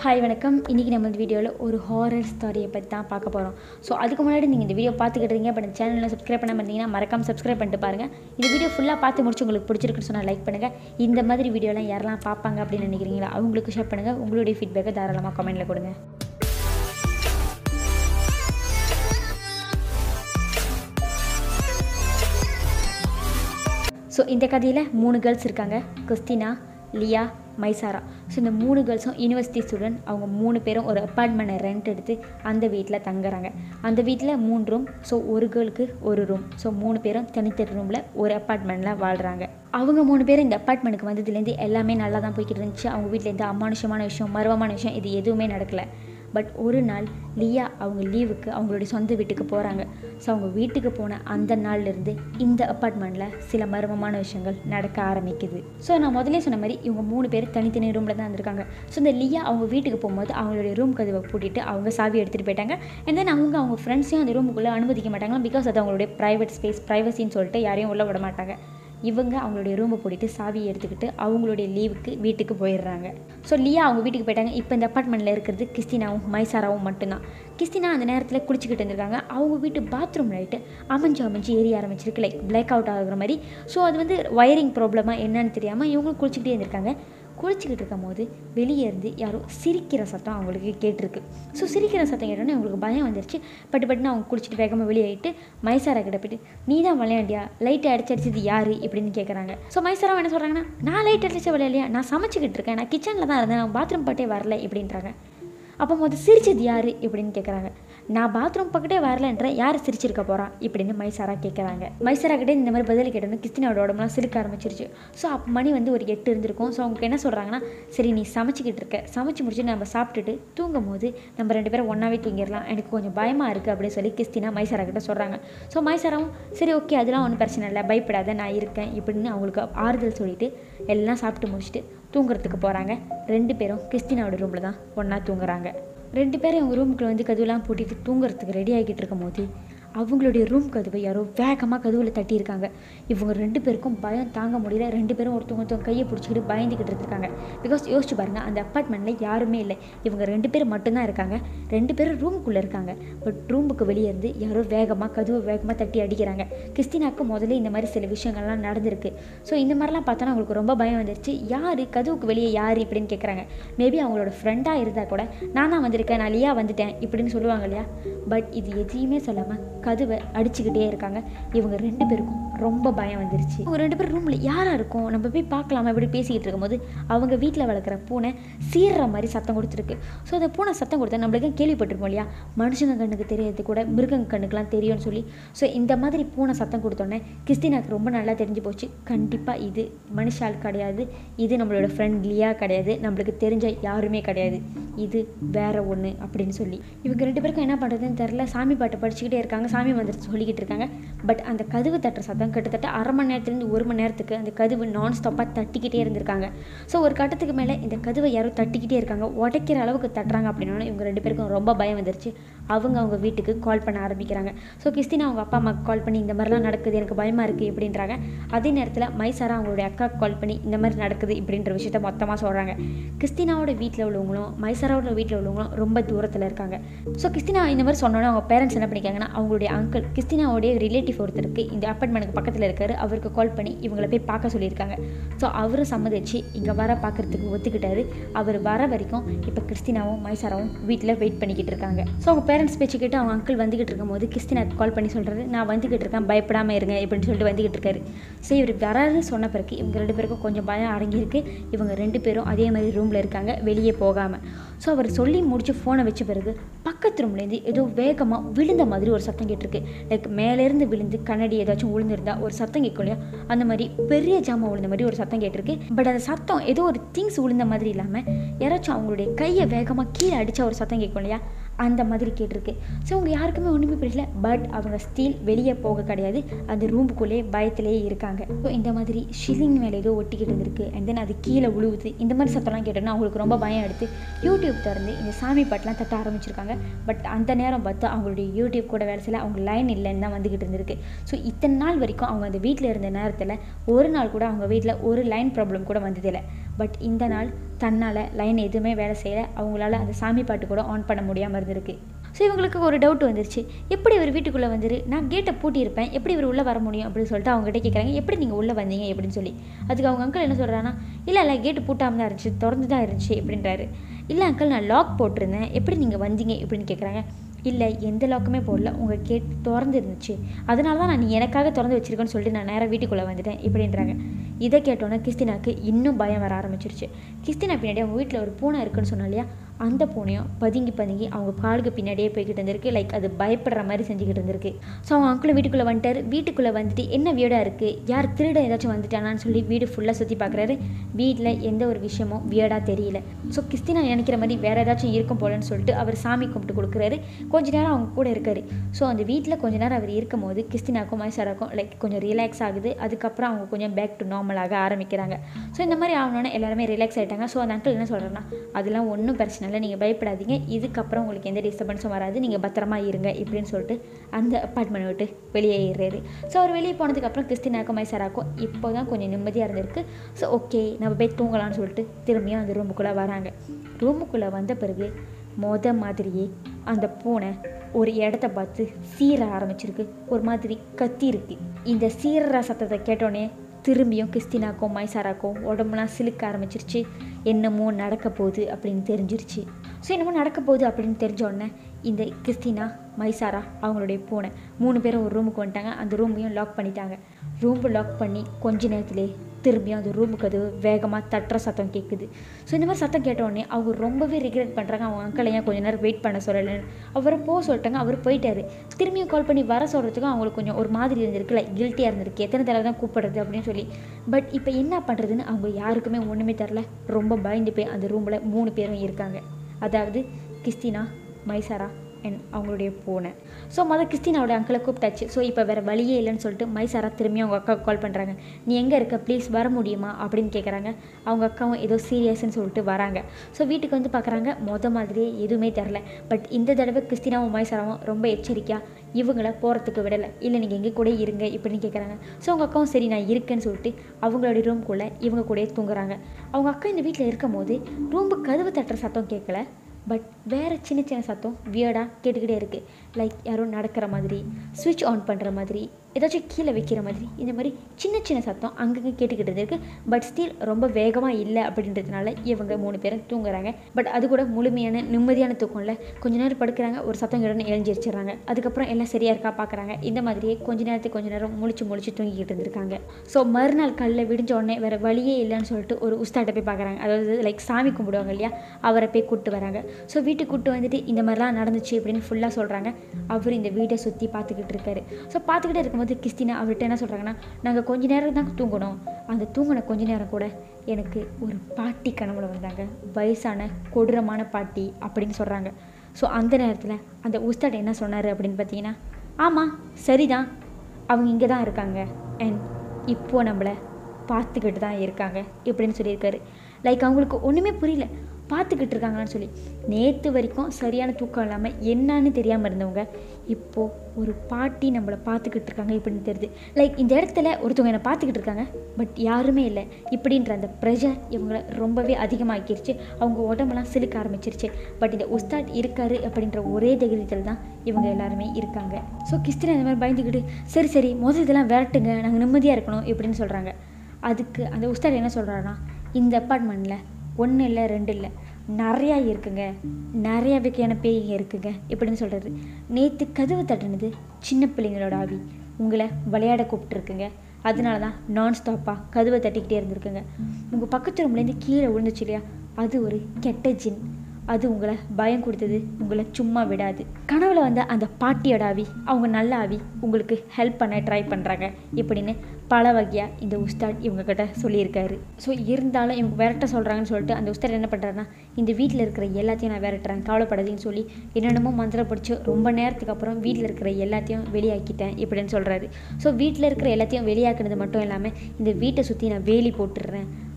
hi வணக்கம் இன்றைக்கி நம்ம வீடியோவில் ஒரு ஹாரர் ஸ்டோரியை பற்றி தான் பார்க்க போகிறோம் ஸோ அதுக்கு முன்னாடி நீங்கள் இந்த வீடியோ பார்த்துக்கிட்டு இருக்கீங்க பட் சேனலில் சப்ஸ்கிரைப் பண்ண இருந்தீங்கன்னா மறக்காம சப்ஸ்கிரைப் பண்ணிட்டு பாருங்கள் இந்த வீடியோ ஃபுல்லாக பார்த்து முடிச்சு உங்களுக்கு பிடிச்சிருக்குன்னு சொன்னால் லைக் பண்ணுங்கள் இந்த மாதிரி வீடியோலாம் யாரெல்லாம் பார்ப்பாங்க அப்படின்னு நினைக்கிறீங்களா அவங்களுக்கு ஷேர் பண்ணுங்கள் உங்களுடைய ஃபீட்பேக்கை தாராளமாக கமெண்ட்டில் கொடுங்க ஸோ இந்த கதையில் மூணு கேர்ள்ஸ் இருக்காங்க கிறிஸ்டினா லியா மைசாரா ஸோ இந்த மூணு கேர்ள்ஸும் யூனிவர்சிட்டி ஸ்டூடெண்ட் அவங்க மூணு பேரும் ஒரு அப்பார்ட்மெண்ட்டை ரெண்ட் எடுத்து அந்த வீட்டில் தங்குறாங்க அந்த வீட்டில் மூணு ரூம் ஸோ ஒரு கேர்ளுக்கு ஒரு ரூம் ஸோ மூணு பேரும் தனித்தனி ரூமில் ஒரு அப்பார்ட்மெண்ட்டில் வாழ்கிறாங்க அவங்க மூணு பேரும் இந்த அப்பார்ட்மெண்ட்டுக்கு வந்ததுலேருந்து எல்லாமே நல்லா தான் போய்கிட்டு இருந்துச்சு அவங்க வீட்டிலேருந்து அமானுஷமான விஷயம் மர்வமான விஷயம் இது எதுவுமே நடக்கலை பட் ஒரு நாள் லியா அவங்க லீவுக்கு அவங்களுடைய சொந்த வீட்டுக்கு போகிறாங்க ஸோ அவங்க வீட்டுக்கு போன அந்த நாள்லேருந்து இந்த அப்பார்ட்மெண்ட்டில் சில மர்மமான விஷயங்கள் நடக்க ஆரம்பிக்குது ஸோ நான் முதல்ல சொன்ன மாதிரி இவங்க மூணு பேர் தனித்தனி ரூமில் தான் இருந்திருக்காங்க ஸோ இந்த லியா அவங்க வீட்டுக்கு போகும்போது அவங்களுடைய ரூம் கதவை பூட்டிட்டு அவங்க சாவி எடுத்துகிட்டு போயிட்டாங்க and then அவங்க அவங்க ஃப்ரெண்ட்ஸையும் அந்த ரூமுக்குள்ளே அனுமதிக்க மாட்டாங்க பிகாஸ் அது அவங்களுடைய ப்ரைவேட் ஸ்பேஸ் ப்ரைவசின்னு சொல்லிட்டு யாரையும் உள்ள விட மாட்டாங்க இவங்க அவங்களுடைய ரூமை பூட்டிட்டு சாவியை எடுத்துக்கிட்டு அவங்களுடைய லீவுக்கு வீட்டுக்கு போயிடுறாங்க ஸோ லியா அவங்க வீட்டுக்கு போயிட்டாங்க இப்போ இந்த அப்பார்ட்மெண்ட்டில் இருக்கிறது கிறிஸ்டினாவும் மைசாராவும் மட்டும்தான் கிறிஸ்டினா அந்த நேரத்தில் குளிச்சுக்கிட்டு இருந்திருக்காங்க அவங்க வீட்டு பாத்ரூம் லைட்டு அமைஞ்சு அமைஞ்சு ஏறி ஆரம்பிச்சிருக்கு லைக் பிளாக் அவுட் ஆகுற மாதிரி ஸோ அது வந்து ஒயரிங் ப்ராப்ளமாக என்னன்னு தெரியாமல் இவங்களும் குளிச்சுக்கிட்டே இருந்திருக்காங்க குளிச்சுக்கிட்டு இருக்கும் போது வெளியே இருந்து யாரோ சிரிக்கிற சத்தம் அவங்களுக்கு கேட்டிருக்கு ஸோ சிரிக்கிற சத்தம் கேட்டோன்னே அவங்களுக்கு பயம் வந்துருச்சு பட்டு பட்டுன்னு அவங்க குளிச்சுட்டு வேகமாக வெளியேறிட்டு மைசாரா கிட்ட போயிட்டு நீ தான் விளையாண்டியா லைட்டை அடிச்சு அடிச்சது யாரு இப்படின்னு கேட்குறாங்க ஸோ மைசாரா என்ன சொல்கிறாங்கன்னா நான் லைட் அடிச்ச விளையாடியா நான் சமைச்சிக்கிட்டு இருக்கேன் நான் கிச்சனில் தான் இருந்தேன் நான் பாத்ரூம் பாட்டே வரல இப்படின்றாங்க அப்போ போது சிரிச்சது யார் இப்படின்னு கேட்குறாங்க நான் பாத்ரூம் பக்கத்தே வரலன்ற யார் சிரிச்சிருக்க போகிறா இப்படின்னு மைசாரா கேட்குறாங்க மைசாரா கிட்டே இந்த மாதிரி பதில் கேட்டோன்னு கிறிஸ்டினோட உடம்புலாம் சிரிக்க ஆரம்பிச்சிருச்சு ஸோ அப்போ மணி வந்து ஒரு எட்டு இருந்திருக்கும் ஸோ அவங்க என்ன சொல்கிறாங்கன்னா சரி நீ சமைச்சிக்கிட்டு இருக்க சமைச்சு முடிச்சு நம்ம சாப்பிட்டுட்டு தூங்கும் போது நம்ம ரெண்டு பேரும் ஒன்றாவே தூங்கிடலாம் எனக்கு கொஞ்சம் பயமாக இருக்குது அப்படின்னு சொல்லி கிறிஸ்டினா மைசாரா கிட்ட சொல்கிறாங்க ஸோ மைசாராவும் சரி ஓகே அதெல்லாம் ஒன்றும் பிரச்சனை இல்லை பயப்படாத நான் இருக்கேன் இப்படின்னு அவங்களுக்கு ஆறுதல் சொல்லிட்டு எல்லாம் சாப்பிட்டு முடிச்சுட்டு தூங்குறதுக்கு போகிறாங்க ரெண்டு பேரும் கிறிஸ்டினாவோட ரூமில் தான் ஒன்றா தூங்குறாங்க ரெண்டு பேரும் அவங்க ரூமுக்குள்ள வந்து கதவுலாம் பூட்டிட்டு தூங்குறதுக்கு ரெடி ஆகிட்டு இருக்கும் போது அவங்களுடைய ரூம் கதவை யாரோ வேகமாக கதவில் தட்டியிருக்காங்க இவங்க ரெண்டு பேருக்கும் பயம் தாங்க முடியல ரெண்டு பேரும் ஒருத்தவங்க ஒருத்தவங்க கையை பிடிச்சிக்கிட்டு பயந்துக்கிட்டு இருக்காங்க பிகாஸ் யோசிச்சு பாருங்க அந்த அப்பார்ட்மெண்ட்டில் யாருமே இல்லை இவங்க ரெண்டு பேரும் மட்டும்தான் இருக்காங்க ரெண்டு பேரும் ரூமுக்குள்ளே இருக்காங்க பட் ரூமுக்கு வெளியே இருந்து யாரோ வேகமாக கதவு வேகமாக தட்டி அடிக்கிறாங்க கிறிஸ்டினாக்கு முதல்ல இந்த மாதிரி சில விஷயங்கள்லாம் நடந்திருக்கு ஸோ இந்த மாதிரிலாம் பார்த்தோன்னா அவங்களுக்கு ரொம்ப பயம் வந்துருச்சு யார் கதவுக்கு வெளியே யார் இப்படின்னு கேட்குறாங்க மேபி அவங்களோட ஃப்ரெண்டாக இருந்தால் கூட நான் தான் வந்திருக்கேன் நான் லியா வந்துட்டேன் இப்படின்னு சொல்லுவாங்க இல்லையா பட் இது எதையுமே சொல்லாமல் கதவை அடிச்சுக்கிட்டே இருக்காங்க இவங்க ரெண்டு பேருக்கும் ரொம்ப பயம் வந்துருச்சு அவங்க ரெண்டு பேரும் ரூமில் யாராக இருக்கும் நம்ம போய் பார்க்கலாமா இப்படி பேசிக்கிட்டு இருக்கும்போது அவங்க வீட்டில் வளர்க்குற பூனை சீர்ற மாதிரி சத்தம் கொடுத்துருக்கு ஸோ அந்த பூனை சத்தம் கொடுத்தா நம்மளுக்கு கேள்விப்பட்டிருப்போம் இல்லையா மனுஷங்க கண்ணுக்கு தெரியறது கூட மிருகங்க கண்ணுக்குலாம் தெரியும்னு சொல்லி ஸோ இந்த மாதிரி பூனை சத்தம் கொடுத்தோன்னே கிறிஸ்டினாக்கு ரொம்ப நல்லா தெரிஞ்சு போச்சு கண்டிப்பாக இது மனுஷால் கிடையாது இது நம்மளோட ஃப்ரெண்ட் லியா கிடையாது நம்மளுக்கு தெரிஞ்ச யாருமே கிடையாது இது வேற ஒன்று அப்படின்னு சொல்லி இவங்க ரெண்டு பேருக்கும் என்ன பண்ணுறதுன்னு தெரில சாமி பாட்டு படிச்சுக்கிட்டே இருக்காங்க சாமி மந்திரத்தை சொல்லிக்கிட்டு இருக்காங்க பட் அந்த கதவு தட்டுற சத்தம் கிட்டத்தட்ட அரை மணி நேரத்துலேருந்து ஒரு மணி நேரத்துக்கு அந்த கதவு நான் ஸ்டாப்பாக தட்டிக்கிட்டே இருந்திருக்காங்க ஸோ ஒரு கட்டத்துக்கு மேலே இந்த கதவை யாரோ தட்டிக்கிட்டே இருக்காங்க உடைக்கிற அளவுக்கு தட்டுறாங்க அப்படின்னா இவங்க ரெண்டு பேருக்கும் ரொம்ப பயம் வந்துருச்சு அவங்க அவங்க வீட்டுக்கு கால் பண்ண ஆரம்பிக்கிறாங்க ஸோ கிறிஸ்டினா அவங்க அப்பா அம்மாவுக்கு கால் பண்ணி இந்த மாதிரிலாம் நடக்குது எனக்கு பயமாக இருக்குது இப்படின்றாங்க அதே நேரத்தில் மைசாரா அவங்களுடைய அக்காவுக்கு கால் பண்ணி இந்த மாதிரி நடக்குது இப்படின்ற விஷயத்த மொத்தமாக சொல்கிறாங்க கிறிஸ்டினாவோட வீட்டில் உள்ளவங்களும் மைசாராவோட வீட்டில் உள்ளவங்களும் ரொம்ப தூரத்தில் இருக்காங்க ஸோ கிறிஸ்டினா இந்த மாதிரி சொன்னோன்னே அவங்க பேரண்ட்ஸ் என்ன பண்ணிக்காங்கன்னா அவங்களுடைய அங்கிள் கிறிஸ்டினாவோடைய ரிலேட்டிவ் ஒருத்தருக்கு இந்த அப்பார்ட்மெண்ட்டுக்கு பக்கத்தில் இருக்காரு அவருக்கு கால் பண்ணி இவங்களை போய் பார்க்க சொல்லியிருக்காங்க ஸோ அவரும் சம்மதிச்சு இங்கே வர பார்க்கறதுக்கு ஒத்துக்கிட்டாரு அவர் வர வரைக்கும் இப்போ கிறிஸ்டினாவும் மைசாராவும் வீட்டில் வெயிட் பண்ணிக்கிட்டு இருக்காங்க ஸோ அவங்க பேரண்ட்ஸ் பேச்சு கேட்டு அவங்க அங்கிள் வந்துகிட்டு இருக்கும்போது கிறிஸ்டினாக்கு கால் பண்ணி சொல்கிறாரு நான் வந்துகிட்டு இருக்கேன் பயப்படாமல் இருங்க இப்படின்னு சொல்லிட்டு வந்துகிட்டு இருக்காரு ஸோ இவர் வராது சொன்ன பிறகு இவங்க ரெண்டு பேருக்கும் கொஞ்சம் பயம் அடங்கியிருக்கு இவங்க ரெண்டு பேரும் அதே மாதிரி ரூமில் இருக்காங்க வெளியே போகாமல் ஸோ அவர் சொல்லி முடிச்சு ஃபோனை வச்ச பிறகு பக்கத்து ரூம்லேருந்து ஏதோ வேகமாக விழுந்த மாதிரி ஒரு சத்தம் கேட்டிருக்கு லைக் மேலேருந்து விழுந்து கண்ணாடி ஏதாச்சும் விழுந்திருந்தா ஒரு சத்தம் கேட்கும் இல்லையா அந்த மாதிரி பெரிய ஜாமான் விழுந்த மாதிரி ஒரு சத்தம் கேட்டிருக்கு பட் அந்த சத்தம் ஏதோ ஒரு திங்ஸ் விழுந்த மாதிரி இல்லாமல் யாராச்சும் அவங்களுடைய கையை வேகமாக கீழே அடித்த ஒரு சத்தம் கேட்கும் இல்லையா அந்த மாதிரி கேட்டிருக்கு ஸோ அவங்க யாருக்குமே ஒன்றுமே புரியல பட் அவங்க ஸ்டீல் வெளியே போக கிடையாது அந்த ரூமுக்குள்ளே பயத்திலே இருக்காங்க ஸோ இந்த மாதிரி ஷில்லிங் மேலே ஏதோ ஒட்டிக்கிட்டு இருந்திருக்கு அண்ட் தென் அது கீழே விழுவுது இந்த மாதிரி சத்தம்லாம் கேட்டோன்னா அவங்களுக்கு ரொம்ப பயம் எடுத்து யூடியூப் திறந்து இந்த சாமி பாட்டெலாம் தட்ட ஆரம்பிச்சிருக்காங்க பட் அந்த நேரம் பார்த்து அவங்களுடைய யூடியூப் கூட வேலை செய்யல அவங்க லைன் இல்லைன்னு தான் வந்துக்கிட்டு இருந்திருக்கு ஸோ இத்தனை நாள் வரைக்கும் அவங்க அந்த வீட்டில் இருந்த நேரத்தில் ஒரு நாள் கூட அவங்க வீட்டில் ஒரு லைன் ப்ராப்ளம் கூட வந்ததில்லை பட் இந்த நாள் தன்னால் லைன் எதுவுமே வேலை செய்யலை அவங்களால அந்த சாமி பாட்டு கூட ஆன் பண்ண முடியாமல் இருந்திருக்கு ஸோ இவங்களுக்கு ஒரு டவுட் வந்துருச்சு எப்படி இவர் வீட்டுக்குள்ளே வந்துரு நான் கேட்டை பூட்டியிருப்பேன் எப்படி இவர் உள்ளே வர முடியும் அப்படின்னு சொல்லிட்டு அவங்ககிட்ட கேட்குறாங்க எப்படி நீங்கள் உள்ளே வந்தீங்க அப்படின்னு சொல்லி அதுக்கு அவங்க அங்கிள் என்ன சொல்கிறாங்கன்னா இல்லை இல்லை கேட்டு பூட்டாமல் தான் இருந்துச்சு திறந்து தான் இருந்துச்சு அப்படின்றாரு இல்லை அங்கிள் நான் லாக் போட்டிருந்தேன் எப்படி நீங்கள் வந்தீங்க இப்படின்னு கேட்குறாங்க இல்லை எந்த லாக்குமே போடல உங்கள் கேட் திறந்து இருந்துச்சு அதனால தான் நான் நீ எனக்காக திறந்து வச்சிருக்கேன்னு சொல்லிட்டு நான் நேராக வீட்டுக்குள்ளே வந்துட்டேன் இப்படின்றாங்க இதை கேட்டோன்னே கிறிஸ்டினாக்கு இன்னும் பயம் வர ஆரம்பிச்சிருச்சு கிறிஸ்டினா பின்னாடி அவங்க வீட்டில் ஒரு பூனை இருக்குன்னு சொன்னா இல்லையா அந்த பூனையும் பதுங்கி பதுங்கி அவங்க காலுக்கு பின்னாடியே போய்கிட்டு இருந்திருக்கு லைக் அது பயப்படுற மாதிரி செஞ்சுக்கிட்டு இருந்திருக்கு ஸோ அவங்க அங்கிளும் வீட்டுக்குள்ளே வந்துட்டார் வீட்டுக்குள்ளே வந்துட்டு என்ன வியர்டாக இருக்குது யார் திருட ஏதாச்சும் வந்துட்டானான்னு சொல்லி வீடு ஃபுல்லாக சுற்றி பார்க்குறாரு வீட்டில் எந்த ஒரு விஷயமும் வியர்டாக தெரியல ஸோ கிறிஸ்டினா நினைக்கிற மாதிரி வேறு ஏதாச்சும் இருக்கும் போலன்னு சொல்லிட்டு அவர் சாமி கும்பிட்டு கொடுக்குறாரு கொஞ்ச நேரம் அவங்க கூட இருக்காரு ஸோ அந்த வீட்டில் கொஞ்ச நேரம் அவர் இருக்கும் போது கிறிஸ்டினாக்கும் மைசாராக்கும் லைக் கொஞ்சம் ரிலாக்ஸ் ஆகுது அதுக்கப்புறம் அவங்க கொஞ்சம் பேக் டு நார்மலாக ஆரம்பிக்கிறாங்க ஸோ இந்த மாதிரி ஆகணுன்னு எல்லாருமே ரிலாக்ஸ் ஆகிட்டாங்க ஸோ அந்த அங்கிள் என்ன சொல்கிறேன்னா அதெல்லாம் ஒன்றும் பிரச்சனை இல்லை நீங்கள் பயப்படாதீங்க இதுக்கப்புறம் உங்களுக்கு எந்த டிஸ்டர்பன்ஸும் வராது நீங்கள் பத்திரமா இருங்க இப்படின்னு சொல்லிட்டு அந்த அப்பார்ட்மெண்ட் விட்டு வெளியே ஏறுறாரு ஸோ அவர் வெளியே போனதுக்கப்புறம் கிறிஸ்டினாக்கும் மைசாராக்கும் இப்போ தான் கொஞ்சம் நிம்மதியாக இருந்திருக்கு ஸோ ஓகே நம்ம போய் தூங்கலாம்னு சொல்லிட்டு திரும்பியும் அந்த ரூமுக்குள்ளே வராங்க ரூமுக்குள்ளே வந்த பிறகு மொத மாதிரியே அந்த பூனை ஒரு இடத்த பார்த்து சீர ஆரம்பிச்சிருக்கு ஒரு மாதிரி கத்தி இருக்கு இந்த சீரற சத்தத்தை கேட்டோன்னே திரும்பியும் கிறிஸ்டினாக்கும் மைசாராக்கும் உடம்புலாம் சிலுக்க ஆரம்பிச்சிருச்சு என்னமோ நடக்க போகுது அப்படின்னு தெரிஞ்சிருச்சு ஸோ என்னமோ நடக்க போகுது அப்படின்னு தெரிஞ்ச உடனே இந்த கிறிஸ்டினா மைசாரா அவங்களுடைய பூனை மூணு பேரும் ஒரு ரூமுக்கு வந்துட்டாங்க அந்த ரூமையும் லாக் பண்ணிட்டாங்க ரூம்பு லாக் பண்ணி கொஞ்ச நேரத்திலே திரும்பியும் அந்த ரூமுக்கு அது வேகமாக தட்டுற சத்தம் கேட்குது ஸோ இந்த மாதிரி சத்தம் கேட்ட உடனே அவங்க ரொம்பவே ரிக்ரெட் பண்ணுறாங்க அவங்க அங்கிளை ஏன் கொஞ்ச நேரம் வெயிட் பண்ண சொல்லலைன்னு அவரை போக சொல்லிட்டாங்க அவர் போயிட்டாரு திரும்பியும் கால் பண்ணி வர சொல்கிறதுக்கும் அவங்களுக்கு கொஞ்சம் ஒரு மாதிரி இருந்திருக்கு லைக் கில்ட்டியாக இருந்திருக்கு எத்தனை தடவை தான் கூப்பிடுறது அப்படின்னு சொல்லி பட் இப்போ என்ன பண்ணுறதுன்னு அவங்க யாருக்குமே ஒன்றுமே தெரில ரொம்ப பயந்து போய் அந்த ரூமில் மூணு பேரும் இருக்காங்க அதாவது கிறிஸ்டினா மைசாரா அண்ட் அவங்களுடைய பூனை ஸோ மொதல் கிறிஸ்டினாவோட அங்கிளை கூப்பிட்டாச்சு ஸோ இப்போ வேறு வழியே இல்லைன்னு சொல்லிட்டு மைசாரா திரும்பி அவங்க அக்காவுக்கு கால் பண்ணுறாங்க நீ எங்கே இருக்க ப்ளீஸ் வர முடியுமா அப்படின்னு கேட்குறாங்க அவங்க அக்காவும் ஏதோ சீரியஸ்ன்னு சொல்லிட்டு வராங்க ஸோ வீட்டுக்கு வந்து பார்க்குறாங்க மொத மாதிரியே எதுவுமே தெரில பட் இந்த தடவை கிறிஸ்டினாவும் மைசாராவும் ரொம்ப எச்சரிக்கையாக இவங்கள போகிறதுக்கு விடலை இல்லை நீங்கள் எங்கே கூட இருங்க இப்படின்னு கேட்குறாங்க ஸோ அவங்க அக்காவும் சரி நான் இருக்கேன்னு சொல்லிட்டு அவங்களுடைய ரூம்குள்ளே இவங்க கூடயே தூங்குறாங்க அவங்க அக்கா இந்த வீட்டில் இருக்கும் போது ரூம்பு கதவு தட்டுற சத்தம் கேட்கல பட் வேறு சின்ன சின்ன சத்தம் வியர்டாக கேட்டுக்கிட்டே இருக்குது லைக் யாரோ நடக்கிற மாதிரி ஸ்விட்ச் ஆன் பண்ணுற மாதிரி ஏதாச்சும் கீழே வைக்கிற மாதிரி இந்த மாதிரி சின்ன சின்ன சத்தம் அங்கங்கே கேட்டுக்கிட்டு இருக்கு பட் ஸ்டில் ரொம்ப வேகமாக இல்லை அப்படின்றதுனால இவங்க மூணு பேரும் தூங்குறாங்க பட் அது கூட முழுமையான நிம்மதியான தூக்கம் இல்லை கொஞ்ச நேரம் படுக்கிறாங்க ஒரு சத்தம் கிடன்னு எழுந்திரிச்சிடுறாங்க அதுக்கப்புறம் எல்லாம் சரியாக இருக்கா பார்க்குறாங்க இந்த மாதிரியே கொஞ்ச நேரத்துக்கு கொஞ்ச நேரம் முழிச்சு முழிச்சு தூங்கிக்கிட்டு இருந்திருக்காங்க ஸோ மறுநாள் காலையில் விடிஞ்ச உடனே வேறு வழியே இல்லைன்னு சொல்லிட்டு ஒரு உஸ்தாட்ட போய் பார்க்குறாங்க அதாவது லைக் சாமி கும்பிடுவாங்க இல்லையா அவரை போய் கூப்பிட்டு வராங்க ஸோ வீட்டுக்கு கூப்பிட்டு வந்துட்டு இந்த மாதிரிலாம் நடந்துச்சு அப்படின்னு ஃபுல்லாக சொல்கிறாங்க அவர் இந்த வீட்டை சுற்றி பார்த்துக்கிட்டு இருக்காரு ஸோ பார்த்துக்கிட்டே இருக்கும்போது கிறிஸ்டினா அவர்கிட்ட என்ன சொல்கிறாங்கன்னா நாங்கள் கொஞ்ச நேரம் தான் தூங்கணும் அந்த தூங்கின கொஞ்ச நேரம் கூட எனக்கு ஒரு பாட்டி கனவுல வந்தாங்க வயசான கொடூரமான பாட்டி அப்படின்னு சொல்கிறாங்க ஸோ அந்த நேரத்தில் அந்த உஸ்தாட் என்ன சொன்னார் அப்படின்னு பார்த்தீங்கன்னா ஆமாம் சரிதான் அவங்க இங்கே தான் இருக்காங்க அண்ட் இப்போது நம்மளை பார்த்துக்கிட்டு தான் இருக்காங்க இப்படின்னு சொல்லியிருக்காரு லைக் அவங்களுக்கு ஒன்றுமே புரியல பார்த்துக்கிட்டு இருக்காங்கன்னு சொல்லி நேற்று வரைக்கும் சரியான தூக்கம் இல்லாமல் என்னன்னு தெரியாமல் இருந்தவங்க இப்போது ஒரு பாட்டி நம்மளை பார்த்துக்கிட்டு இருக்காங்க இப்படின்னு தெரியுது லைக் இந்த இடத்துல ஒருத்தவங்க என்னை பார்த்துக்கிட்டு இருக்காங்க பட் யாருமே இல்லை இப்படின்ற அந்த ப்ரெஷர் இவங்களை ரொம்பவே அதிகமாக்கிருச்சு அவங்க உடம்பெல்லாம் சிலுக்க ஆரம்பிச்சிருச்சு பட் இந்த உஸ்தாத் இருக்காரு அப்படின்ற ஒரே தைரியத்தில் தான் இவங்க எல்லாருமே இருக்காங்க ஸோ கிறிஸ்டினா இந்த மாதிரி பயந்துக்கிட்டு சரி சரி முதல் இதெல்லாம் விரட்டுங்க நாங்கள் நிம்மதியாக இருக்கணும் இப்படின்னு சொல்கிறாங்க அதுக்கு அந்த உஸ்தாத் என்ன சொல்கிறாருன்னா இந்த அப்பார்ட்மெண்ட்டில் ஒன்று இல்லை ரெண்டு இல்லை நிறையா இருக்குங்க நிறையா வகையான பேய்ங்க இருக்குங்க இப்படின்னு சொல்கிறாரு நேற்று கதவு தட்டுனது சின்ன பிள்ளைங்களோட ஆவி உங்களை விளையாட கூப்பிட்டுருக்குங்க அதனால தான் நான் ஸ்டாப்பாக கதவை தட்டிக்கிட்டே இருந்திருக்குங்க உங்கள் பக்கத்து ரூம்லேருந்து கீழே விழுந்துச்சு இல்லையா அது ஒரு கெட்ட ஜின் அது உங்களை பயம் கொடுத்தது உங்களை சும்மா விடாது கனவுல வந்த அந்த பாட்டியோட ஆவி அவங்க நல்ல ஆவி உங்களுக்கு ஹெல்ப் பண்ண ட்ரை பண்ணுறாங்க இப்படின்னு பல வகையாக இந்த உஸ்தாத் இவங்கக்கிட்ட சொல்லியிருக்காரு ஸோ இருந்தாலும் இவங்க விரட்ட சொல்கிறாங்கன்னு சொல்லிட்டு அந்த உஸ்தாத் என்ன பண்ணுறாருன்னா இந்த வீட்டில் இருக்கிற எல்லாத்தையும் நான் விரட்டுறேன் கவலைப்படாதீங்கன்னு சொல்லி என்னென்னமோ மந்திரம் பிடிச்சி ரொம்ப நேரத்துக்கு அப்புறம் வீட்டில் இருக்கிற எல்லாத்தையும் வெளியாக்கிட்டேன் இப்படின்னு சொல்கிறாரு ஸோ வீட்டில் இருக்கிற எல்லாத்தையும் வெளியாக்குனது மட்டும் இல்லாமல் இந்த வீட்டை சுற்றி நான் வேலி போட்டுடுறேன்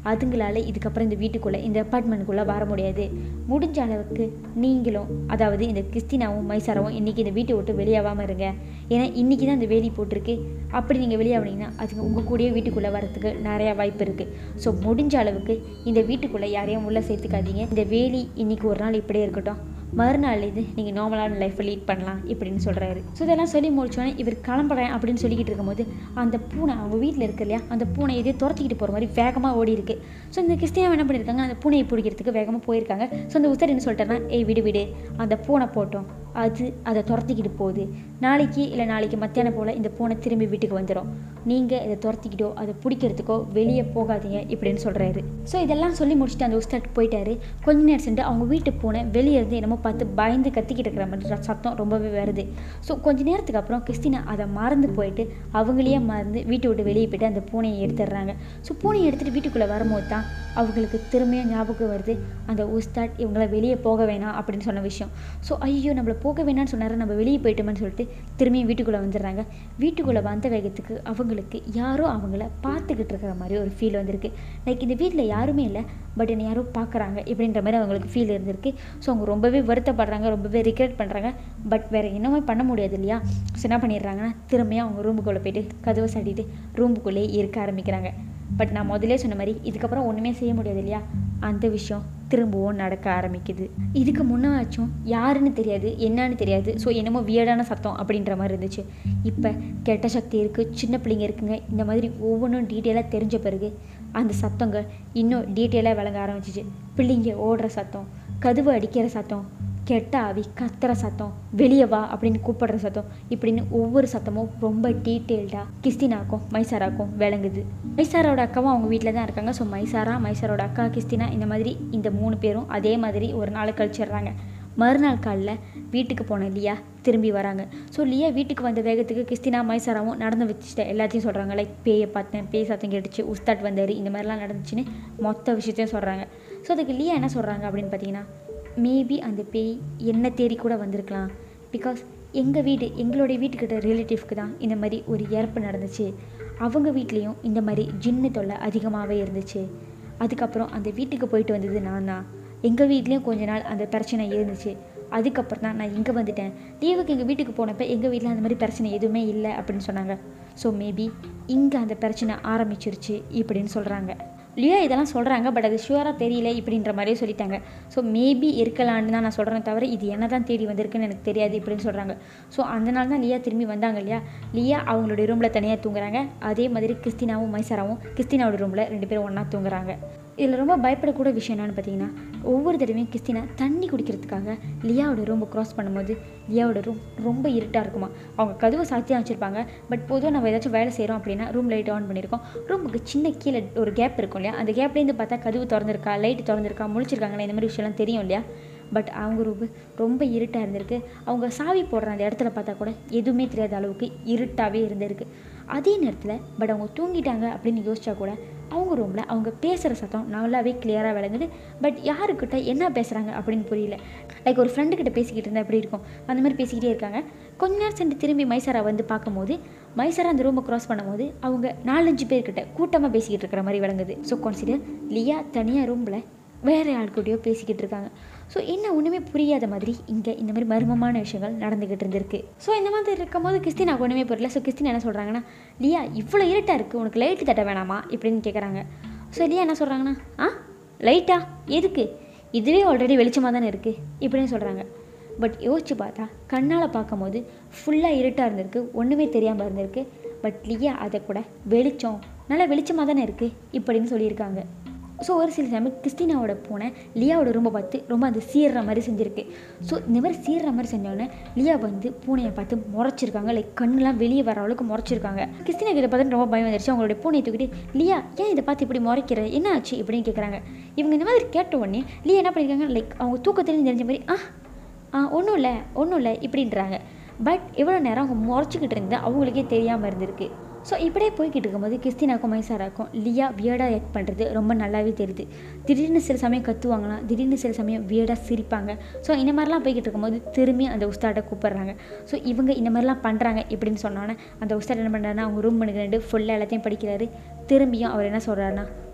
அதுங்களால இதுக்கப்புறம் இந்த வீட்டுக்குள்ளே இந்த அப்பார்ட்மெண்ட்டுக்குள்ளே வர முடியாது முடிஞ்ச அளவுக்கு நீங்களும் அதாவது இந்த கிறிஸ்டினாவும் மைசாராவும் இன்றைக்கி இந்த வீட்டை விட்டு வெளியாகாமல் இருங்க ஏன்னா இன்றைக்கி தான் இந்த வேலி போட்டிருக்கு அப்படி நீங்கள் வெளியாகினீங்கன்னா அதுங்க உங்கள் கூடயே வீட்டுக்குள்ளே வரத்துக்கு நிறையா வாய்ப்பு இருக்குது ஸோ முடிஞ்ச அளவுக்கு இந்த வீட்டுக்குள்ளே யாரையும் உள்ளே சேர்த்துக்காதீங்க இந்த வேலி இன்றைக்கி ஒரு நாள் இப்படியே இருக்கட்டும் மறுநாள்லேருந்து நீங்கள் நார்மலான லைஃப்பை லீட் பண்ணலாம் இப்படின்னு சொல்கிறாரு ஸோ இதெல்லாம் சொல்லி முடிச்சோன்னே இவர் கிளம்புறேன் அப்படின்னு சொல்லிக்கிட்டு இருக்கும்போது அந்த பூனை அவங்க வீட்டில் இருக்கு இல்லையா அந்த பூனை எதையோ துரத்திக்கிட்டு போகிற மாதிரி வேகமாக ஓடி இருக்கு ஸோ இந்த கிறிஸ்டியா என்ன பண்ணியிருக்காங்க அந்த பூனையை பிடிக்கிறதுக்கு வேகமாக போயிருக்காங்க ஸோ அந்த உத்தர் என்ன சொல்லிட்டாருன்னா ஏய் விடு விடு அந்த பூனை போட்டோம் அது அதை துரத்திக்கிட்டு போகுது நாளைக்கு இல்லை நாளைக்கு மத்தியானம் போல் இந்த பூனை திரும்பி வீட்டுக்கு வந்துடும் நீங்கள் இதை துரத்திக்கிட்டோ அதை பிடிக்கிறதுக்கோ வெளியே போகாதீங்க இப்படின்னு சொல்கிறாரு ஸோ இதெல்லாம் சொல்லி முடிச்சுட்டு அந்த உஸ்தாட் போயிட்டாரு கொஞ்ச நேரம் சென்று அவங்க வீட்டு பூனை வெளியே இருந்து என்னமோ பார்த்து பயந்து கத்திக்கிட்டு இருக்கிற மாதிரி சத்தம் ரொம்பவே வருது ஸோ கொஞ்ச நேரத்துக்கு அப்புறம் கிறிஸ்டினா அதை மறந்து போயிட்டு அவங்களையே மறந்து வீட்டை விட்டு வெளியே போயிட்டு அந்த பூனையை எடுத்துடுறாங்க ஸோ பூனையை எடுத்துகிட்டு வீட்டுக்குள்ளே வரும்போது தான் அவங்களுக்கு திரும்பியும் ஞாபகம் வருது அந்த உஸ்தாட் இவங்கள வெளியே போக வேணாம் அப்படின்னு சொன்ன விஷயம் ஸோ ஐயோ நம்மளை போக வேணாம்னு சொன்னார் நம்ம வெளியே போயிட்டோம்னு சொல்லிட்டு திரும்பியும் வீட்டுக்குள்ளே வந்துடுறாங்க வீட்டுக்குள்ளே வந்த வேகத்துக்கு அவங்களுக்கு யாரோ அவங்கள பார்த்துக்கிட்டு இருக்கிற மாதிரி ஒரு ஃபீல் வந்திருக்கு லைக் இந்த வீட்டில் யாருமே இல்லை பட் என்னை யாரோ பார்க்குறாங்க இப்படின்ற மாதிரி அவங்களுக்கு ஃபீல் இருந்திருக்கு ஸோ அவங்க ரொம்பவே வருத்தப்படுறாங்க ரொம்பவே ரிக்ரெட் பண்ணுறாங்க பட் வேறு என்னமே பண்ண முடியாது இல்லையா ஸோ என்ன பண்ணிடுறாங்கன்னா திரும்பியும் அவங்க ரூமுக்குள்ளே போயிட்டு கதவை சாட்டிட்டு ரூமுக்குள்ளேயே இருக்க ஆரம்பிக்கிறாங்க பட் நான் முதல்ல சொன்ன மாதிரி இதுக்கப்புறம் ஒன்றுமே செய்ய முடியாது இல்லையா அந்த விஷயம் திரும்பவும் நடக்க ஆரம்பிக்குது இதுக்கு முன்னாச்சும் யாருன்னு தெரியாது என்னன்னு தெரியாது ஸோ என்னமோ வியர்டான சத்தம் அப்படின்ற மாதிரி இருந்துச்சு இப்போ கெட்ட சக்தி இருக்குது சின்ன பிள்ளைங்க இருக்குங்க இந்த மாதிரி ஒவ்வொன்றும் டீட்டெயிலாக தெரிஞ்ச பிறகு அந்த சத்தங்கள் இன்னும் டீட்டெயிலாக விளங்க ஆரம்பிச்சிச்சு பிள்ளைங்க ஓடுற சத்தம் கதவு அடிக்கிற சத்தம் கெட்ட ஆவி கத்துற சத்தம் வெளியே வா அப்படின்னு கூப்பிடுற சத்தம் இப்படின்னு ஒவ்வொரு சத்தமும் ரொம்ப டீட்டெயில்டாக கிஸ்தினாக்கும் மைசாராக்கும் விளங்குது மைசாரோட அக்காவும் அவங்க வீட்டில் தான் இருக்காங்க ஸோ மைசாரா மைசாரோட அக்கா கிஸ்தினா இந்த மாதிரி இந்த மூணு பேரும் அதே மாதிரி ஒரு நாள் கழிச்சிடுறாங்க மறுநாள் காலையில் வீட்டுக்கு போன லியா திரும்பி வராங்க ஸோ லியா வீட்டுக்கு வந்த வேகத்துக்கு கிறிஸ்டினா மைசாராவும் நடந்து வச்சுட்டேன் எல்லாத்தையும் சொல்கிறாங்க லைக் பேயை பார்த்தேன் பேய் சத்தம் கேட்டுச்சு உஸ்தாட் வந்தார் இந்த மாதிரிலாம் நடந்துச்சுன்னு மொத்த விஷயத்தையும் சொல்கிறாங்க ஸோ அதுக்கு லியா என்ன சொல்கிறாங்க அப்படின்னு பார்த்தீங்கன்னா மேபி அந்த பேய் என்ன தேடி கூட வந்திருக்கலாம் பிகாஸ் எங்கள் வீடு எங்களுடைய வீட்டுக்கிட்ட ரிலேட்டிவ்க்கு தான் இந்த மாதிரி ஒரு இறப்பு நடந்துச்சு அவங்க வீட்லேயும் இந்த மாதிரி ஜின்னு தொல்லை அதிகமாகவே இருந்துச்சு அதுக்கப்புறம் அந்த வீட்டுக்கு போயிட்டு வந்தது நான் தான் எங்கள் வீட்லேயும் கொஞ்ச நாள் அந்த பிரச்சனை இருந்துச்சு அதுக்கப்புறம் தான் நான் இங்கே வந்துட்டேன் லீவுக்கு எங்கள் வீட்டுக்கு போனப்போ எங்கள் வீட்டில் அந்த மாதிரி பிரச்சனை எதுவுமே இல்லை அப்படின்னு சொன்னாங்க ஸோ மேபி இங்கே அந்த பிரச்சனை ஆரம்பிச்சிருச்சு இப்படின்னு சொல்கிறாங்க லியோ இதெல்லாம் சொல்கிறாங்க பட் அது ஷுவராக தெரியல இப்படின்ற மாதிரியே சொல்லிட்டாங்க ஸோ மேபி இருக்கலான்னு தான் நான் சொல்கிறேன் தவிர இது என்ன தான் தேடி வந்திருக்குன்னு எனக்கு தெரியாது இப்படின்னு சொல்கிறாங்க ஸோ அந்த நாள் தான் லியா திரும்பி வந்தாங்க இல்லையா லியா அவங்களுடைய ரூமில் தனியாக தூங்குறாங்க அதே மாதிரி கிறிஸ்டினாவும் மைசாராவும் கிறிஸ்டினாவோட ரூமில் ரெண்டு பேரும் ஒன்றா தூங்குறாங்க இதில் ரொம்ப பயப்படக்கூட விஷயம் என்னென்னு பார்த்தீங்கன்னா ஒவ்வொரு தடவையும் கிறிஸ்டினா தண்ணி குடிக்கிறதுக்காக லியாவோட ரூமை க்ராஸ் பண்ணும்போது லியாவோட ரூம் ரொம்ப இருட்டாக இருக்குமா அவங்க கதவை சாத்தியாக வச்சுருப்பாங்க பட் பொதுவாக நம்ம ஏதாச்சும் வேலை செய்கிறோம் அப்படின்னா ரூம் லைட் ஆன் பண்ணியிருக்கோம் ரூமுக்கு சின்ன கீழே ஒரு கேப் இருக்கும் இல்லையா அந்த கேப்லேருந்து பார்த்தா கதவு திறந்திருக்கா லைட் திறந்திருக்கா முழிச்சிருக்காங்களா இந்த மாதிரி விஷயம்லாம் தெரியும் இல்லையா பட் அவங்க ரூபு ரொம்ப இருட்டாக இருந்திருக்கு அவங்க சாவி போடுற அந்த இடத்துல பார்த்தா கூட எதுவுமே தெரியாத அளவுக்கு இருட்டாகவே இருந்திருக்கு அதே நேரத்தில் பட் அவங்க தூங்கிட்டாங்க அப்படின்னு யோசிச்சா கூட அவங்க ரூமில் அவங்க பேசுகிற சத்தம் நல்லாவே கிளியராக விளங்குது பட் யாருக்கிட்ட என்ன பேசுகிறாங்க அப்படின்னு புரியல லைக் ஒரு ஃப்ரெண்டுக்கிட்ட பேசிக்கிட்டு இருந்தால் எப்படி இருக்கும் அந்த மாதிரி பேசிக்கிட்டே இருக்காங்க கொஞ்ச நேரம் சென்று திரும்பி மைசாரா வந்து பார்க்கும்போது மைசாரா அந்த ரூமை க்ராஸ் பண்ணும்போது அவங்க நாலஞ்சு பேர்கிட்ட கூட்டமாக பேசிக்கிட்டு இருக்கிற மாதிரி விளங்குது ஸோ கான்சிடர் லியா தனியாக ரூமில் வேறு ஆள்கிட்டயோ பேசிக்கிட்டு இருக்காங்க ஸோ என்ன ஒன்றுமே புரியாத மாதிரி இங்கே இந்த மாதிரி மர்மமான விஷயங்கள் நடந்துக்கிட்டு இருந்திருக்கு ஸோ இந்த மாதிரி இருக்கும்போது கிறிஸ்டினாக்கு ஒன்றுமே புரியல ஸோ கிறிஸ்டின் என்ன சொல்கிறாங்கன்னா லியா இவ்வளோ இருட்டாக இருக்குது உனக்கு லைட்டு தட்ட வேணாமா இப்படின்னு கேட்குறாங்க ஸோ லியா என்ன சொல்கிறாங்கன்னா ஆ லைட்டா எதுக்கு இதுவே ஆல்ரெடி வெளிச்சமாக தானே இருக்குது இப்படின்னு சொல்கிறாங்க பட் யோசிச்சு பார்த்தா கண்ணால் பார்க்கும்போது ஃபுல்லாக இருட்டாக இருந்திருக்கு ஒன்றுமே தெரியாமல் இருந்திருக்கு பட் லியா அதை கூட வெளிச்சம் நல்லா வெளிச்சமாக தானே இருக்குது இப்படின்னு சொல்லியிருக்காங்க ஸோ ஒரு சில சமயம் கிறிஸ்டினாவோட பூனை லியாவோட ரூமை பார்த்து ரொம்ப அது சீர்ற மாதிரி செஞ்சுருக்கு ஸோ இந்த மாதிரி சீர்ற மாதிரி செஞ்சோடனே லியா வந்து பூனையை பார்த்து முறைச்சிருக்காங்க லைக் கண்ணுலாம் வெளியே வர அளவுக்கு முறைச்சிருக்காங்க கிறிஸ்டினா கிட்ட பார்த்து ரொம்ப பயம் வந்துருச்சு அவங்களோட பூனையை தூக்கிட்டு லியா ஏன் இதை பார்த்து இப்படி முறைக்கிற என்ன ஆச்சு இப்படின்னு கேட்குறாங்க இவங்க இந்த மாதிரி கேட்ட உடனே லியா என்ன பண்ணியிருக்காங்க லைக் அவங்க தூக்கத்துலேருந்து தெரிஞ்ச மாதிரி ஆ ஆ ஒன்றும் இல்லை ஒன்றும் இல்லை இப்படின்றாங்க பட் எவ்வளோ நேரம் அவங்க முறைச்சிக்கிட்டு இருந்தால் அவங்களுக்கே தெரியாமல் இருந்திருக்கு ஸோ இப்படியே போய்கிட்டு இருக்கும்போது கிறிஸ்டினாக்கும் மைசாராக்கும் லியா வியர்டாக ஆக்ட் பண்ணுறது ரொம்ப நல்லாவே தெரியுது திடீர்னு சில சமயம் கத்துவாங்களாம் திடீர்னு சில சமயம் வியர்டாக சிரிப்பாங்க ஸோ இந்த மாதிரிலாம் போய்கிட்டு இருக்கும்போது திரும்பி அந்த உஸ்தாட்டை கூப்பிட்றாங்க ஸோ இவங்க இந்த மாதிரிலாம் பண்ணுறாங்க இப்படின்னு சொன்னோன்னே அந்த உஸ்தாட் என்ன பண்ணுறாருன்னா அவங்க ரூம் பண்ணிக்கிட்டு ஃபுல்லாக எல்லாத்தையும் படிக்கிறாரு திரும்பியும் அவர் என்ன சொல்கிறாருன்னா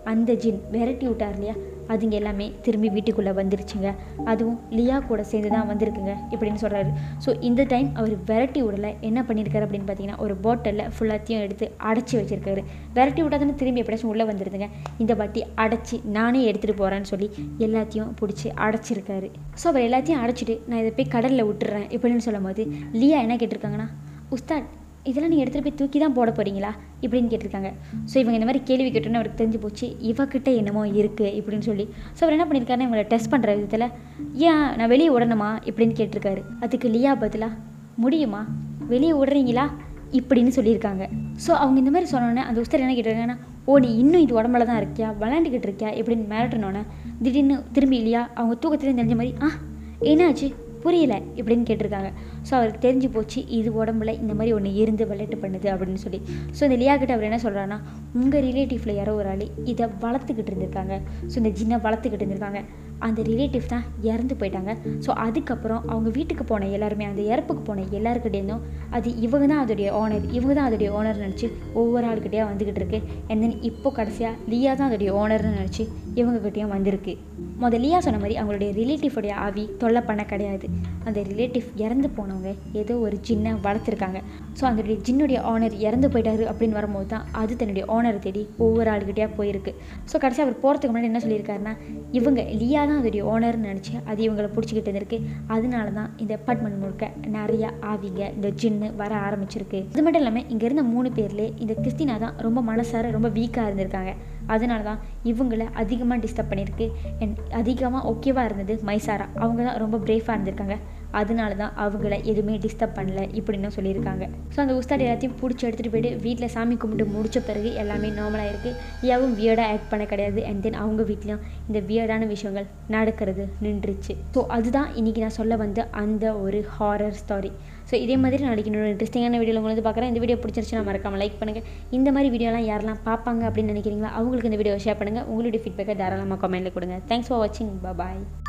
அந்த ஜின் விரட்டி விட்டார் இல்லையா அதுங்க எல்லாமே திரும்பி வீட்டுக்குள்ளே வந்துருச்சுங்க அதுவும் லியா கூட சேர்ந்து தான் வந்திருக்குங்க இப்படின்னு சொல்கிறாரு ஸோ இந்த டைம் அவர் விரட்டி விடல என்ன பண்ணியிருக்காரு அப்படின்னு பார்த்தீங்கன்னா ஒரு பாட்டிலில் ஃபுல்லாத்தையும் எடுத்து அடைச்சி வச்சிருக்காரு விரட்டி விட்டாதானே திரும்பி எப்படியாச்சும் உள்ளே வந்துருதுங்க இந்த வாட்டி அடைச்சி நானே எடுத்துகிட்டு போகிறேன்னு சொல்லி எல்லாத்தையும் பிடிச்சி அடைச்சிருக்காரு ஸோ அவர் எல்லாத்தையும் அடைச்சிட்டு நான் இதை போய் கடலில் விட்டுறேன் இப்படின்னு சொல்லும் போது லியா என்ன கேட்டிருக்காங்கன்னா உஸ்தாத் இதெல்லாம் நீங்கள் எடுத்துகிட்டு போய் தூக்கி தான் போட போகிறீங்களா இப்படின்னு கேட்டிருக்காங்க ஸோ இவங்க இந்த மாதிரி கேள்வி கேட்டோன்னே அவருக்கு தெரிஞ்சு போச்சு இவகிட்ட என்னமோ இருக்குது இப்படின்னு சொல்லி ஸோ அவர் என்ன பண்ணியிருக்காருன்னா இவங்களை டெஸ்ட் பண்ணுற விதத்தில் ஏன் நான் வெளியே விடணுமா இப்படின்னு கேட்டிருக்காரு அதுக்கு லியா பதிலா முடியுமா வெளியே விடுறீங்களா இப்படின்னு சொல்லியிருக்காங்க ஸோ அவங்க இந்த மாதிரி சொன்னோன்னே அந்த உஸ்தர் என்ன கேட்டிருக்காங்கன்னா ஓ நீ இன்னும் இது உடம்புல தான் இருக்கியா விளாண்டுக்கிட்டு இருக்கியா இப்படின்னு மிரட்டினோன்னே திடீர்னு திரும்பி இல்லையா அவங்க தூக்கத்துலேயும் தெரிஞ்ச மாதிரி ஆ என்னாச்சு புரியல இப்படின்னு கேட்டிருக்காங்க ஸோ அவருக்கு தெரிஞ்சு போச்சு இது உடம்புல இந்த மாதிரி ஒன்று இருந்து விளையாட்டு பண்ணுது அப்படின்னு சொல்லி ஸோ இந்த லியா கிட்ட அவர் என்ன சொல்கிறாருன்னா உங்கள் ரிலேட்டிவ்ல யாரோ ஒரு ஆள் இதை வளர்த்துக்கிட்டு இருந்திருக்காங்க ஸோ இந்த ஜின்னை வளர்த்துக்கிட்டு இருந்திருக்காங்க அந்த ரிலேட்டிவ் தான் இறந்து போயிட்டாங்க ஸோ அதுக்கப்புறம் அவங்க வீட்டுக்கு போன எல்லாருமே அந்த இறப்புக்கு போன எல்லாருக்கிட்டேருந்தும் அது இவங்க தான் அதோடைய ஓனர் இவங்க தான் அதோடைய ஓனர் நினச்சி ஒவ்வொரு ஆளுக்கிட்டேயும் வந்துக்கிட்டு இருக்கு and then இப்போ கடைசியாக லியா தான் அதோடைய ஓனர்னு நினச்சி இவங்ககிட்டயும் வந்திருக்கு முத லியா சொன்ன மாதிரி அவங்களுடைய ரிலேட்டிவோடைய ஆவி தொல்லை பண்ண கிடையாது அந்த ரிலேட்டிவ் இறந்து போனவங்க ஏதோ ஒரு ஜின்னை வளர்த்துருக்காங்க ஸோ அதோடைய ஜின்னுடைய ஓனர் இறந்து போயிட்டாரு அப்படின்னு வரும்போது தான் அது தன்னுடைய ஓனரை தேடி ஒவ்வொரு ஆளுகிட்டயா போயிருக்கு ஸோ கடைசி அவர் போகிறதுக்கு முன்னாடி என்ன சொல்லியிருக்காருன்னா இவங்க லியா தான் அதோடைய ஓனர்னு நினச்சி அது இவங்களை பிடிச்சிக்கிட்டு இருந்திருக்கு அதனால தான் இந்த அப்பார்ட்மெண்ட் முழுக்க நிறைய ஆவிங்க இந்த ஜின்னு வர ஆரம்பிச்சிருக்கு அது மட்டும் இல்லாமல் இங்கே இருந்த மூணு பேர்லே இந்த கிறிஸ்டினா தான் ரொம்ப மனசார ரொம்ப வீக்காக இருந்திருக்காங்க அதனால தான் இவங்கள அதிகமாக டிஸ்டர்ப் பண்ணியிருக்கு அண்ட் அதிகமாக ஓகேவாக இருந்தது மைசாரா அவங்க தான் ரொம்ப பிரேஃபாக இருந்திருக்காங்க அதனால தான் அவங்கள எதுவுமே டிஸ்டர்ப் பண்ணல இப்படின்னு சொல்லியிருக்காங்க ஸோ அந்த உஸ்தாட் எல்லாத்தையும் பிடிச்சி எடுத்துகிட்டு போயிட்டு வீட்டில் சாமி கும்பிட்டு முடிச்ச பிறகு எல்லாமே நார்மலாக இருக்குது யாவும் வியர்டாக ஆக்ட் பண்ண கிடையாது அண்ட் தென் அவங்க வீட்லேயும் இந்த வியர்டான விஷயங்கள் நடக்கிறது நின்றுச்சு ஸோ அதுதான் இன்றைக்கி நான் சொல்ல வந்த அந்த ஒரு ஹாரர் ஸ்டாரி ஸோ இதே மாதிரி நாளைக்கு இன்னொரு இன்ட்ரெஸ்டிங்கான வீடியோவில் உங்களை வந்து பார்க்குறேன் இந்த வீடியோ பிடிச்சிருச்சுன்னா மறக்காமல் லைக் பண்ணுங்கள் இந்த மாதிரி வீடியோலாம் யாரெல்லாம் பார்ப்பாங்க அப்படின்னு நினைக்கிறீங்களா அவங்களுக்கு இந்த வீடியோ ஷேர் பண்ணுங்கள் உங்களுடைய ஃபீட்பேக்கை தாராளமாக கமெண்ட்டில் கொடுங்க தேங்க்ஸ் ஃபார் வாட்சிங் பாய்